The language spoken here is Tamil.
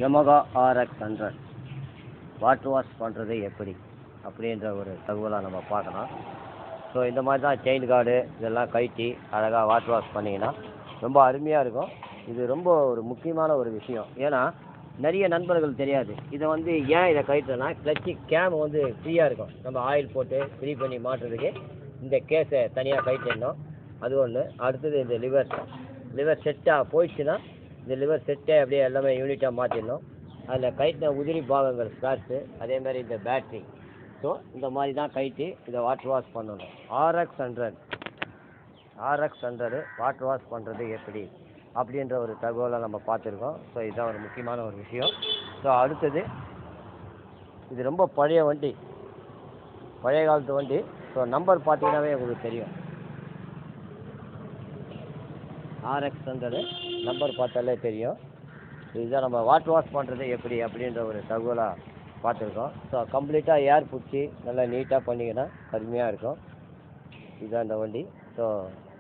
Yamaha RX hundred water wash பண்ணுறது எப்படி அப்படின்ற ஒரு தகவலாக நம்ம பார்க்கலாம் ஸோ இந்த மாதிரி தான் செயின் கார்டு இதெல்லாம் கழட்டி அழகாக வாட்டர் வாஷ் பண்ணிங்கன்னா ரொம்ப அருமையாக இருக்கும் இது ரொம்ப ஒரு முக்கியமான ஒரு விஷயம் ஏன்னா நிறைய நண்பர்கள் தெரியாது இதை வந்து ஏன் இதை கழட்டுறேன்னா கிளச்சி கேம் வந்து ஃப்ரீயாக இருக்கும் நம்ம ஆயில் போட்டு ஃப்ரீ பண்ணி மாட்டுறதுக்கு இந்த கேஸை தனியாக கழட்டிடணும் அது ஒன்று அடுத்தது இந்த லிவர் லிவர் செட்டாக போயிடுச்சுன்னா இந்த லிவர் செட்டே அப்படியே எல்லாமே யூனிட்டாக மாற்றிடணும் அதில் கழட்டின உதிரி பாகங்கள் ஸ்பேர்ஸு அதே மாதிரி இந்த பேட்ரி ஸோ இந்த மாதிரி தான் கழட்டி இதை வாட்டர் வாஷ் பண்ணணும் RX hundred RX hundred water wash பண்ணுறது எப்படி அப்படின்ற ஒரு தகவலை நம்ம பார்த்துருக்கோம் ஸோ இதுதான் ஒரு முக்கியமான ஒரு விஷயம் ஸோ அடுத்தது இது ரொம்ப பழைய வண்டி பழைய காலத்து வண்டி ஸோ நம்பர் பார்த்தீங்கன்னாவே உங்களுக்கு தெரியும் ஆர்எக்ஸ் ஹண்ட்ரடு நம்பர் பார்த்தாலே தெரியும் இதுதான் நம்ம வாட்டர் வாஷ் பண்ணுறது எப்படி அப்படின்ற ஒரு தகவலாக பார்த்துருக்கோம் ஸோ கம்ப்ளீட்டாக ஏர் பிடிச்சி நல்லா நீட்டாக பண்ணிங்கன்னா அருமையாக இருக்கும் இதுதான் இந்த வண்டி ஸோ